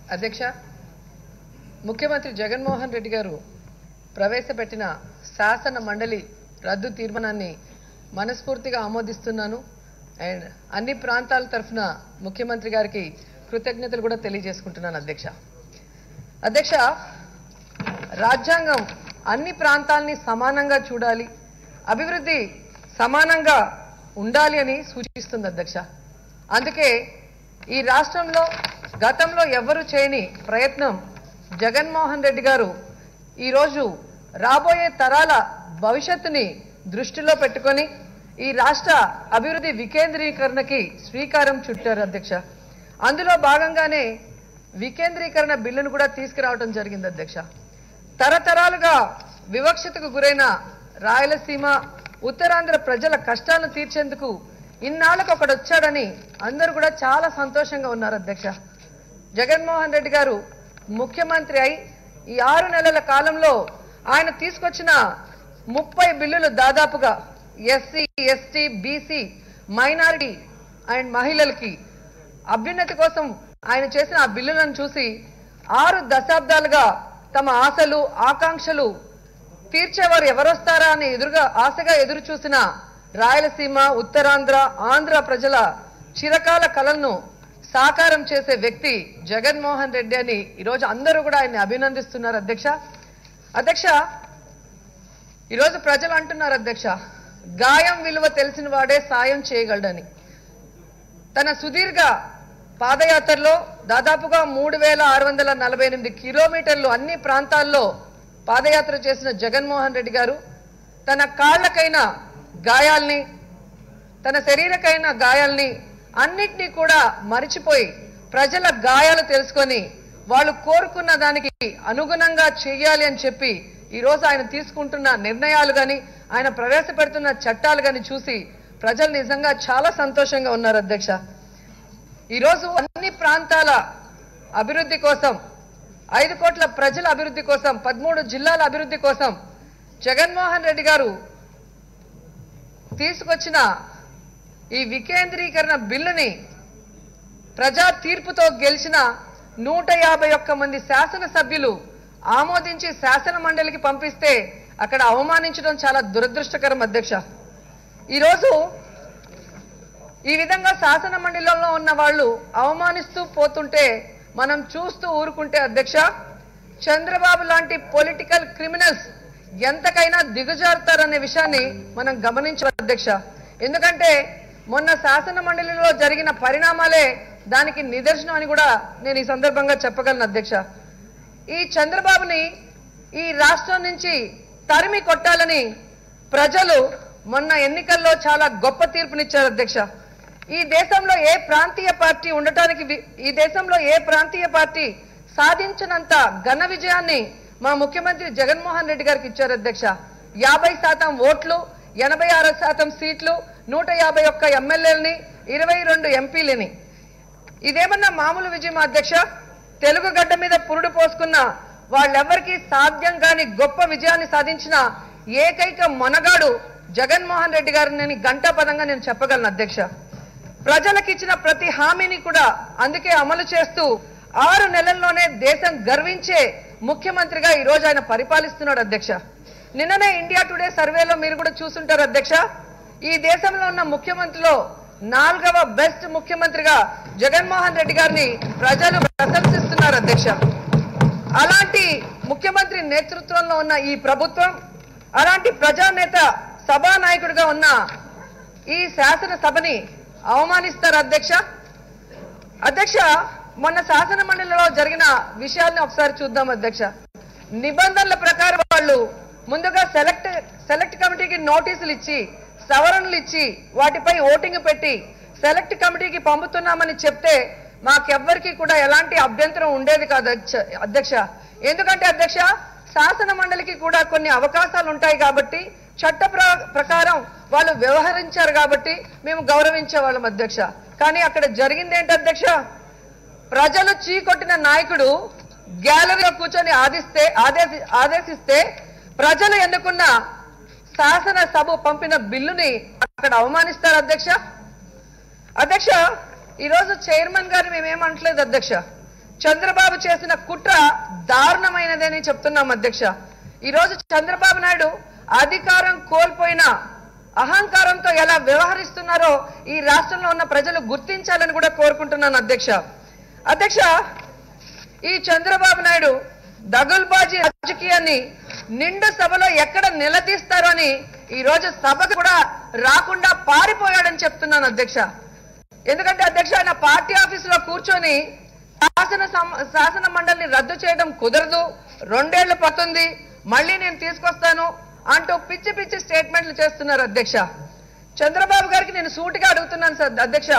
అధ్యక్ష ముఖ్యమంత్రి జగన్మోహన్ రెడ్డి గారు ప్రవేశపెట్టిన శాసన మండలి రద్దు తీర్మానాన్ని మనస్ఫూర్తిగా ఆమోదిస్తున్నాను అండ్ అన్ని ప్రాంతాల తరఫున ముఖ్యమంత్రి గారికి కృతజ్ఞతలు కూడా తెలియజేసుకుంటున్నాను అధ్యక్ష అధ్యక్ష రాజ్యాంగం అన్ని ప్రాంతాల్ని సమానంగా చూడాలి అభివృద్ధి సమానంగా ఉండాలి అని సూచిస్తుంది అధ్యక్ష అందుకే ఈ రాష్ట్రంలో గతంలో ఎవరు చేయని ప్రయత్నం జగన్మోహన్ రెడ్డి గారు ఈరోజు రాబోయే తరాల భవిష్యత్తుని దృష్టిలో పెట్టుకొని ఈ రాష్ట్ర అభివృద్ధి వికేంద్రీకరణకి శ్రీకారం చుట్టారు అధ్యక్ష అందులో భాగంగానే వికేంద్రీకరణ బిల్లును కూడా తీసుకురావడం జరిగింది అధ్యక్ష తరతరాలుగా వివక్షతకు గురైన రాయలసీమ ఉత్తరాంధ్ర ప్రజల కష్టాలను తీర్చేందుకు ఇన్నాళ్ళకు ఒకడు వచ్చాడని అందరూ కూడా చాలా సంతోషంగా ఉన్నారు అధ్యక్ష జగన్మోహన్ రెడ్డి గారు ముఖ్యమంత్రి అయి ఈ ఆరు నెలల కాలంలో ఆయన తీసుకొచ్చిన ముప్పై బిల్లులు దాదాపుగా SC ST BC minority and మహిళలకి అభ్యున్నతి కోసం ఆయన చేసిన ఆ బిల్లులను చూసి ఆరు దశాబ్దాలుగా తమ ఆశలు ఆకాంక్షలు తీర్చేవారు ఎవరొస్తారా అని ఎదురుగా ఆశగా ఎదురు చూసిన రాయలసీమ ఉత్తరాంధ్ర ఆంధ్ర ప్రజల చిరకాల కలలను సాకారం చేసే వ్యక్తి జగన్మోహన్ రెడ్డి అని ఈరోజు అందరూ కూడా ఆయన్ని అభినందిస్తున్నారు అధ్యక్ష అధ్యక్ష ఈరోజు ప్రజలు అంటున్నారు అధ్యక్ష గాయం విలువ తెలిసిన వాడే సాయం చేయగలడని తన సుదీర్ఘ పాదయాత్రలో దాదాపుగా మూడు వేల ఆరు వందల నలభై ఎనిమిది కిలోమీటర్లు అన్ని ప్రాంతాల్లో పాదయాత్ర చేసిన జగన్మోహన్ రెడ్డి గారు తన కాళ్ళకైన గాయాల్ని తన శరీరకైన గాయాల్ని అన్నిటినీ కూడా మరిచిపోయి ప్రజల గాయాలు తెలుసుకొని వాళ్ళు కోరుకున్న దానికి అనుగుణంగా చేయాలి అని చెప్పి ఈ రోజు ఆయన తీసుకుంటున్న నిర్ణయాలు గాని ఆయన ప్రవేశపెడుతున్న చట్టాలు గాని చూసి ప్రజలు నిజంగా చాలా సంతోషంగా ఉన్నారు అధ్యక్ష ఈరోజు అన్ని ప్రాంతాల అభివృద్ధి కోసం ఐదు కోట్ల ప్రజల అభివృద్ధి కోసం పదమూడు జిల్లాల అభివృద్ధి కోసం జగన్మోహన్ రెడ్డి గారు తీసుకొచ్చిన ఈ వికేంద్రీకరణ బిల్లుని ప్రజా తీర్పుతో గెలిచిన నూట యాభై ఒక్క మంది శాసనసభ్యులు ఆమోదించి శాసన మండలికి పంపిస్తే అక్కడ అవమానించడం చాలా దురదృష్టకరం అధ్యక్ష ఈరోజు ఈ విధంగా శాసన మండలిలో ఉన్న వాళ్ళు అవమానిస్తూ పోతుంటే మనం చూస్తూ ఊరుకుంటే అధ్యక్ష చంద్రబాబు లాంటి పొలిటికల్ క్రిమినల్స్ ఎంతకైనా దిగజారుతారనే విషయాన్ని మనం గమనించాలి అధ్యక్ష ఎందుకంటే మొన్న శాసన మండలిలో జరిగిన పరిణామాలే దానికి నిదర్శనం అని కూడా నేను ఈ సందర్భంగా చెప్పగలను అధ్యక్ష ఈ చంద్రబాబుని ఈ రాష్ట్రం నుంచి తరిమి కొట్టాలని ప్రజలు మొన్న ఎన్నికల్లో చాలా గొప్ప తీర్పునిచ్చారు అధ్యక్ష ఈ దేశంలో ఏ ప్రాంతీయ పార్టీ ఉండటానికి వి- ఈ దేశంలో ఏ ప్రాంతీయ పార్టీ సాధించినంత ఘన విజయాన్ని మా ముఖ్యమంత్రి జగన్మోహన్ రెడ్డి గారికి ఇచ్చారు అధ్యక్ష యాభై శాతం ఓట్లు ఎనభై ఆరు శాతం సీట్లు నూట యాభై ఒక్క ఎమ్మెల్యేలని ఇరవై రెండు ఎంపీలని ఇదేమన్నా మామూలు విజయం అధ్యక్ష తెలుగు గడ్డ మీద పురుడు పోసుకున్న వాళ్ళెవ్వరికీ సాధ్యం కాని గొప్ప విజయాన్ని సాధించిన ఏకైక మొనగాడు జగన్మోహన్ రెడ్డి గారిని గంటా పదంగా నేను చెప్పగలను అధ్యక్ష ప్రజలకు ఇచ్చిన ప్రతి హామీని కూడా అందుకే అమలు చేస్తూ ఆరు నెలల్లోనే దేశం గర్వించే ముఖ్యమంత్రిగా ఈ రోజు ఆయన పరిపాలిస్తున్నాడు అధ్యక్ష నిన్ననే ఇండియా టుడే సర్వేలో మీరు కూడా చూసుంటారు అధ్యక్ష ఈ దేశంలో ఉన్న ముఖ్యమంత్రిలో నాలుగవ బెస్ట్ ముఖ్యమంత్రిగా జగన్మోహన్ రెడ్డి గారిని ప్రజలు ప్రశంసిస్తున్నారు అధ్యక్ష అలాంటి ముఖ్యమంత్రి నేతృత్వంలో ఉన్న ఈ ప్రభుత్వం అలాంటి ప్రజానేత సభానాయకుడిగా ఉన్న ఈ శాసనసభని అవమానిస్తారు అధ్యక్ష అధ్యక్ష మొన్న శాసన మండలిలో జరిగిన విషయాల్ని ఒకసారి చూద్దాం అధ్యక్ష నిబంధనల ప్రకారం వాళ్ళు ముందుగా సెలెక్ట్ సెలెక్ట్ కమిటీకి నోటీసులు ఇచ్చి సవరణలు ఇచ్చి వాటిపై ఓటింగ్ పెట్టి సెలెక్ట్ కమిటీకి పంపుతున్నామని చెప్తే మాకెవ్వరికి కూడా ఎలాంటి అభ్యంతరం ఉండేది కాదు అధ్యక్ష- అధ్యక్ష ఎందుకంటే అధ్యక్ష శాసన మండలికి కూడా కొన్ని అవకాశాలు ఉంటాయి కాబట్టి చట్ట ప్ర- ప్రకారం వాళ్ళు వ్యవహరించారు కాబట్టి మేము గౌరవించే వాళ్ళం అధ్యక్ష కానీ అక్కడ జరిగింది ఏంటి అధ్యక్ష ప్రజలు చీకొట్టిన నాయకుడు గ్యాలరీలో కూర్చొని ఆదిస్తే ఆదేశి ఆదేశిస్తే ప్రజలు ఎన్నుకున్న శాసనసభ పంపిన బిల్లుని అక్కడ అవమానిస్తారు అధ్యక్ష అధ్యక్ష ఈరోజు చైర్మన్ గారు మేమేమంటలేదు అధ్యక్ష చంద్రబాబు చేసిన కుట్ర దారుణమైనదని చెప్తున్నాం అధ్యక్ష ఈ రోజు చంద్రబాబు నాయుడు అధికారం కోల్పోయిన అహంకారంతో ఎలా వ్యవహరిస్తున్నారో ఈ రాష్ట్రంలో ఉన్న ప్రజలు గుర్తించాలని కూడా కోరుకుంటున్నాను అధ్యక్ష అధ్యక్ష ఈ చంద్రబాబు నాయుడు దగుల్బాజీ రాజకీయాన్ని నిండు సభలో ఎక్కడ నిలదీస్తారో అని ఈ రోజు సభకు కూడా రాకుండా పారిపోయాడని చెప్తున్నాను అధ్యక్ష ఎందుకంటే అధ్యక్ష ఆయన పార్టీ ఆఫీసులో కూర్చొని శాసన సమ- శాసన మండలిని రద్దు చేయడం కుదరదు రెండేళ్లు పడుతుంది మళ్ళీ నేను తీసుకొస్తాను అంటూ పిచ్చి పిచ్చి స్టేట్మెంట్లు చేస్తున్నారు అధ్యక్ష చంద్రబాబు గారికి నేను సూటిగా అడుగుతున్నాను సార్ అధ్యక్ష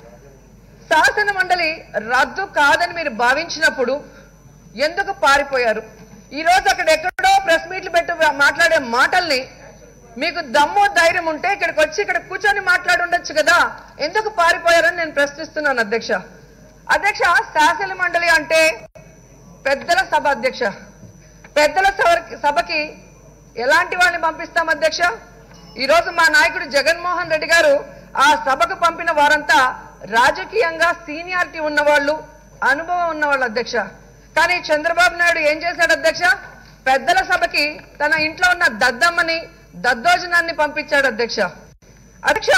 శాసన మండలి రద్దు కాదని మీరు భావించినప్పుడు ఎందుకు పారిపోయారు ఈ రోజు అక్కడ ఎక్కడో ప్రెస్ మీట్లు పెట్టి మాట్లాడే మాటల్ని మీకు దమ్ము ధైర్యం ఉంటే ఇక్కడికి వచ్చి ఇక్కడ కూర్చొని మాట్లాడి ఉండొచ్చు కదా ఎందుకు పారిపోయారని నేను ప్రశ్నిస్తున్నాను అధ్యక్ష అధ్యక్ష శాసన మండలి అంటే పెద్దల సభ అధ్యక్ష పెద్దల సభ- సభకి ఎలాంటి వాళ్ళని పంపిస్తాం అధ్యక్ష ఈ రోజు మా నాయకుడు జగన్మోహన్ రెడ్డి గారు ఆ సభకు పంపిన వారంతా రాజకీయంగా సీనియారిటీ ఉన్నవాళ్ళు అనుభవం ఉన్నవాళ్ళు అధ్యక్ష కానీ చంద్రబాబు నాయుడు ఏం చేశాడు అధ్యక్ష పెద్దల సభకి తన ఇంట్లో ఉన్న దద్దమ్మని దద్దోజనాన్ని పంపించాడు అధ్యక్ష అధ్యక్ష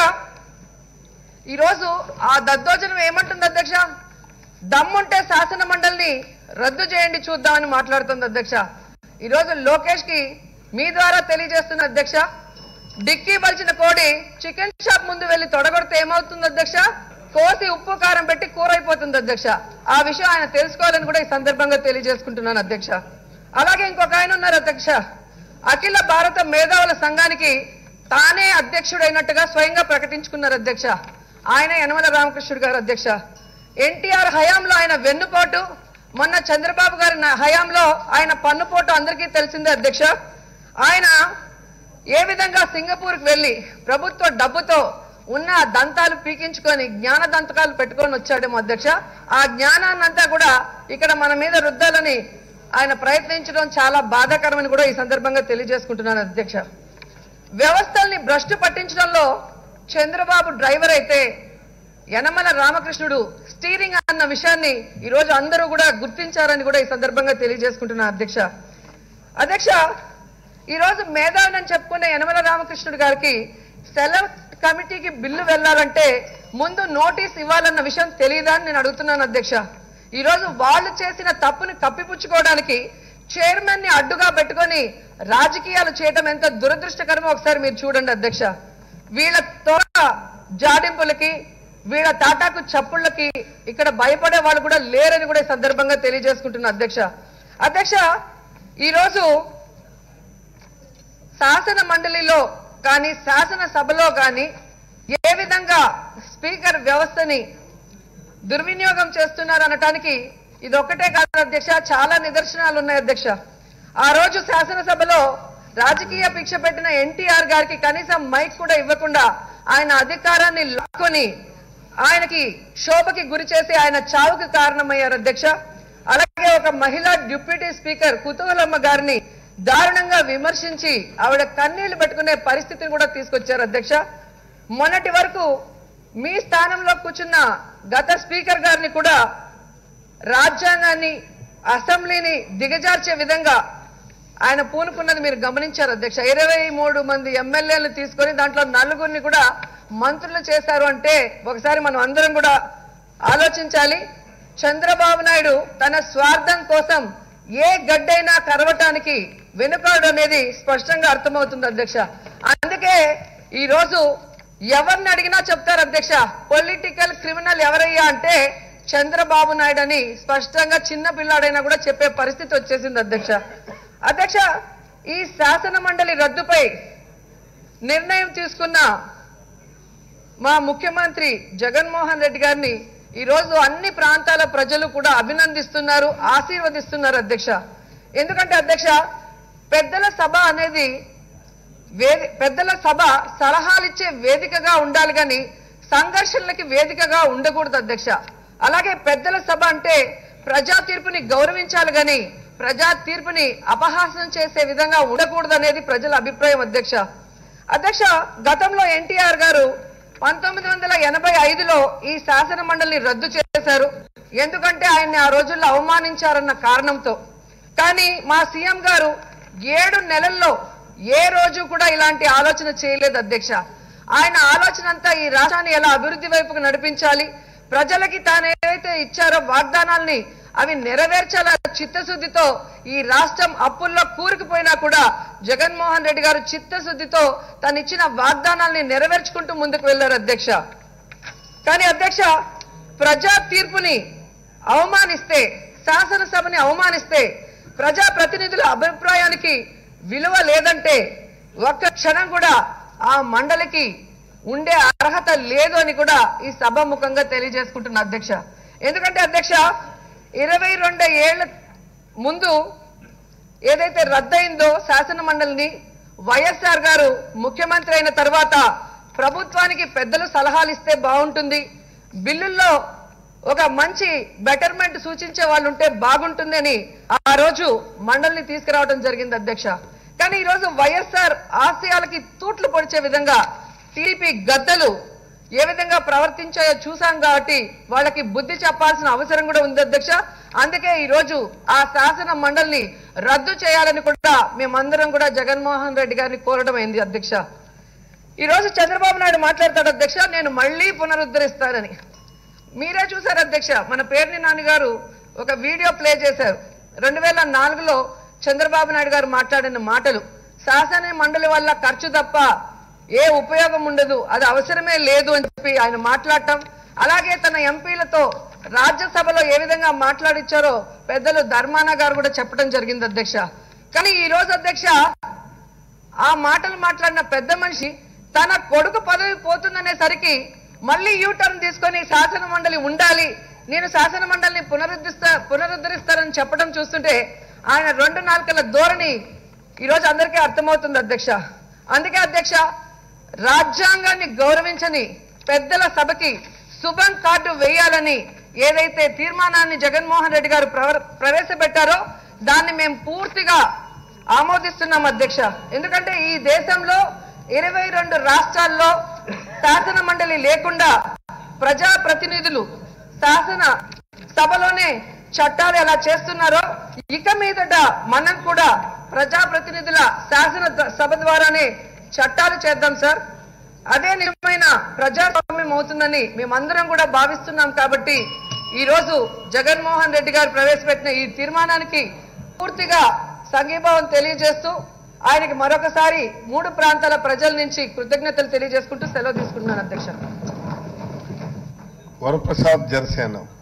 ఈరోజు ఆ దద్దోజనం ఏమంటుంది అధ్యక్ష దమ్ముంటే శాసన మండలిని రద్దు చేయండి చూద్దామని మాట్లాడుతుంది అధ్యక్ష ఈరోజు లోకేష్ కి మీ ద్వారా తెలియజేస్తున్న అధ్యక్ష డిక్కీ బలిచిన కోడి చికెన్ షాప్ ముందు వెళ్లి తొడగొడితే ఏమవుతుంది అధ్యక్ష కోసి ఉప్పు కారం పెట్టి కూర అయిపోతుంది అధ్యక్ష ఆ విషయం ఆయన తెలుసుకోవాలని కూడా ఈ సందర్భంగా తెలియజేసుకుంటున్నాను అధ్యక్ష అలాగే ఇంకొక ఆయన ఉన్నారు అధ్యక్ష అఖిల భారత మేధావుల సంఘానికి తానే అధ్యక్షుడైనట్టుగా స్వయంగా ప్రకటించుకున్నారు అధ్యక్ష ఆయన యనమల రామకృష్ణుడు గారు అధ్యక్ష ఎన్టీఆర్ హయాంలో ఆయన వెన్నుపోటు మొన్న చంద్రబాబు గారి నా- హయాంలో ఆయన పన్నుపోటు అందరికీ తెలిసిందే అధ్యక్ష ఆయన ఏ విధంగా సింగపూర్కి వెళ్లి ప్రభుత్వ డబ్బుతో ఉన్న దంతాలు పీకించుకొని జ్ఞాన దంతకాలు పెట్టుకొని వచ్చాడేమో అధ్యక్ష ఆ జ్ఞానాన్నంతా కూడా ఇక్కడ మన మీద రుద్దాలని ఆయన ప్రయత్నించడం చాలా బాధాకరమని కూడా ఈ సందర్భంగా తెలియజేసుకుంటున్నాను అధ్యక్ష వ్యవస్థల్ని భ్రష్టు పట్టించడంలో చంద్రబాబు డ్రైవర్ అయితే యనమల రామకృష్ణుడు స్టీరింగ్ అన్న విషయాన్ని ఈ రోజు అందరూ కూడా గుర్తించారని కూడా ఈ సందర్భంగా తెలియజేసుకుంటున్నా అధ్యక్ష అధ్యక్ష ఈ రోజు మేధావిని చెప్పుకునే యనమల రామకృష్ణుడు గారికి సెలెక్ట్ కమిటీకి బిల్లు వెళ్ళాలంటే ముందు నోటీస్ ఇవ్వాలన్న విషయం తెలియదా అని నేను అడుగుతున్నాను అధ్యక్ష ఈ రోజు వాళ్ళు చేసిన తప్పుని కప్పిపుచ్చుకోవడానికి చైర్మన్ ని అడ్డుగా పెట్టుకొని రాజకీయాలు చేయటం ఎంత దురదృష్టకరమో ఒకసారి మీరు చూడండి అధ్యక్ష వీళ్ళ త్వర జాడింపులకి వీళ్ళ తాటాకు చప్పుళ్ళకి ఇక్కడ భయపడే వాళ్ళు కూడా లేరని కూడా ఈ సందర్భంగా తెలియజేసుకుంటున్నా అధ్యక్ష అధ్యక్ష ఈరోజు శాసన మండలిలో కానీ శాసన సభలో కానీ ఏ విధంగా స్పీకర్ వ్యవస్థని దుర్వినియోగం చేస్తున్నారు అనటానికి ఇది ఒక్కటే కాదు అధ్యక్ష చాలా నిదర్శనాలు ఉన్నాయి అధ్యక్ష ఆ రోజు శాసనసభలో రాజకీయ భిక్ష పెట్టిన ఎన్టీఆర్ గారికి కనీసం మైక్ కూడా ఇవ్వకుండా ఆయన అధికారాన్ని లాక్కొని ఆయనకి శోభకి గురి చేసి ఆయన చావుకి కారణమయ్యారు అధ్యక్ష అలాగే ఒక మహిళా డిప్యూటీ స్పీకర్ కుతూహలమ్మ గారిని దారుణంగా విమర్శించి ఆవిడ కన్నీళ్లు పెట్టుకునే పరిస్థితిని కూడా తీసుకొచ్చారు అధ్యక్ష మొన్నటి వరకు మీ స్థానంలో కూర్చున్న గత స్పీకర్ గారిని కూడా రాజ్యాంగాన్ని అసెంబ్లీని దిగజార్చే విధంగా ఆయన పూనుకున్నది మీరు గమనించారు అధ్యక్ష ఇరవై మూడు మంది ఎమ్మెల్యేలు తీసుకొని దాంట్లో నలుగురిని కూడా మంత్రులు చేశారు అంటే ఒకసారి మనం అందరం కూడా ఆలోచించాలి చంద్రబాబు నాయుడు తన స్వార్థం కోసం ఏ గడ్డైనా కరవటానికి వెనుకాడు అనేది స్పష్టంగా అర్థమవుతుంది అధ్యక్ష అందుకే ఈ రోజు ఎవరిని అడిగినా చెప్తారు అధ్యక్ష పొలిటికల్ క్రిమినల్ ఎవరయ్యా అంటే చంద్రబాబు నాయుడు అని స్పష్టంగా చిన్న పిల్లాడైనా కూడా చెప్పే పరిస్థితి వచ్చేసింది అధ్యక్ష అధ్యక్ష ఈ శాసన మండలి రద్దుపై నిర్ణయం తీసుకున్న మా ముఖ్యమంత్రి జగన్మోహన్ రెడ్డి గారిని ఈ రోజు అన్ని ప్రాంతాల ప్రజలు కూడా అభినందిస్తున్నారు ఆశీర్వదిస్తున్నారు అధ్యక్ష ఎందుకంటే అధ్యక్ష పెద్దల సభ అనేది వేది పెద్దల సభ సలహాలిచ్చే వేదికగా ఉండాలి కానీ సంఘర్షణలకి వేదికగా ఉండకూడదు అధ్యక్ష అలాగే పెద్దల సభ అంటే ప్రజా తీర్పుని గౌరవించాలి కానీ ప్రజా తీర్పుని అపహాస్యం చేసే విధంగా ఉండకూడదు అనేది ప్రజల అభిప్రాయం అధ్యక్ష అధ్యక్ష గతంలో ఎన్టీఆర్ గారు పంతొమ్మిది వందల ఎనభై ఐదులో ఈ శాసన మండలిని రద్దు చేశారు ఎందుకంటే ఆయన్ని ఆ రోజుల్లో అవమానించారన్న కారణంతో కానీ మా సీఎం గారు ఏడు నెలల్లో ఏ రోజు కూడా ఇలాంటి ఆలోచన చేయలేదు అధ్యక్ష ఆయన ఆలోచన అంతా ఈ రాష్ట్రాన్ని ఎలా అభివృద్ధి వైపుకు నడిపించాలి ప్రజలకి తాను ఏవైతే ఇచ్చారో వాగ్దానాల్ని అవి నెరవేర్చాల చిత్తశుద్ధితో ఈ రాష్ట్రం అప్పుల్లో కూరుకుపోయినా కూడా జగన్మోహన్ రెడ్డి గారు చిత్తశుద్ధితో తను ఇచ్చిన వాగ్దానాల్ని నెరవేర్చుకుంటూ ముందుకు వెళ్లారు అధ్యక్ష కానీ అధ్యక్ష ప్రజా తీర్పుని అవమానిస్తే శాసనసభని అవమానిస్తే ప్రజా ప్రతినిధుల అభిప్రాయానికి విలువ లేదంటే ఒక్క క్షణం కూడా ఆ మండలికి ఉండే అర్హత లేదు అని కూడా ఈ సభ ముఖంగా తెలియజేసుకుంటున్న అధ్యక్ష ఎందుకంటే అధ్యక్ష ఇరవై రెండు ఏళ్ల ముందు ఏదైతే రద్దయిందో శాసన మండలిని వైఎస్ఆర్ గారు ముఖ్యమంత్రి అయిన తర్వాత ప్రభుత్వానికి పెద్దలు సలహాలు ఇస్తే బాగుంటుంది బిల్లుల్లో ఒక మంచి బెటర్మెంట్ సూచించే వాళ్ళు ఉంటే బాగుంటుంది అని ఆ రోజు మండలిని తీసుకురావడం జరిగింది అధ్యక్ష కానీ ఈ రోజు వైఎస్ఆర్ ఆశయాలకి తూట్లు పొడిచే విధంగా టీడీపీ గద్దలు ఏ విధంగా ప్రవర్తించాయో చూసాం కాబట్టి వాళ్ళకి బుద్ధి చెప్పాల్సిన అవసరం కూడా ఉంది అధ్యక్ష అందుకే ఈ రోజు ఆ శాసన మండలిని రద్దు చేయాలని కూడా మేమందరం కూడా జగన్మోహన్ రెడ్డి గారిని కోరడం అయింది అధ్యక్ష ఈ రోజు చంద్రబాబు నాయుడు మాట్లాడతాడు అధ్యక్ష నేను మళ్ళీ పునరుద్ధరిస్తానని మీరే చూశారు అధ్యక్ష మన పేర్ని నాని గారు ఒక వీడియో ప్లే చేశారు రెండు వేల నాలుగులో చంద్రబాబు నాయుడు గారు మాట్లాడిన మాటలు శాసన మండలి వల్ల ఖర్చు తప్ప ఏ ఉపయోగం ఉండదు అది అవసరమే లేదు అని చెప్పి ఆయన మాట్లాడటం అలాగే తన ఎంపీలతో రాజ్యసభలో ఏ విధంగా మాట్లాడిచ్చారో పెద్దలు ధర్మాన గారు కూడా చెప్పడం జరిగింది అధ్యక్ష కానీ ఈ రోజు అధ్యక్ష ఆ మాటలు మాట్లాడిన పెద్ద మనిషి తన కొడుకు పదవి పోతుందనేసరికి మళ్ళీ యూ టర్న్ తీసుకొని శాసన మండలి ఉండాలి నేను శాసన మండలిని పునరుద్ధరిస్తా పునరుద్ధరిస్తానని చెప్పడం చూస్తుంటే ఆయన రెండు నాలుకల ధోరణి ఈరోజు అందరికీ అర్థమవుతుంది అధ్యక్ష అందుకే అధ్యక్ష రాజ్యాంగాన్ని గౌరవించని పెద్దల సభకి శుభం కార్డు వేయాలని ఏదైతే తీర్మానాన్ని జగన్మోహన్ రెడ్డి గారు ప్రవ- ప్రవేశపెట్టారో దాన్ని మేము పూర్తిగా ఆమోదిస్తున్నాం అధ్యక్ష ఎందుకంటే ఈ దేశంలో ఇరవై రెండు రాష్ట్రాల్లో శాసన మండలి లేకుండా ప్రజా ప్రతినిధులు శాసన సభలోనే చట్టాలు ఎలా చేస్తున్నారో ఇక మీదట మనం కూడా ప్రజా ప్రతినిధుల శాసన ద- సభ ద్వారానే చట్టాలు చేద్దాం సార్ అదే నిజమైన ప్రజాస్వామ్యం అవుతుందని మేమందరం కూడా భావిస్తున్నాం కాబట్టి ఈ రోజు జగన్మోహన్ రెడ్డి గారు ప్రవేశపెట్టిన ఈ తీర్మానానికి పూర్తిగా సంఘీభావం తెలియజేస్తూ ఆయనకి మరొకసారి మూడు ప్రాంతాల ప్రజల నుంచి కృతజ్ఞతలు తెలియజేసుకుంటూ సెలవు తీసుకుంటున్నాను అధ్యక్ష వరప్రసాద్ జనసేన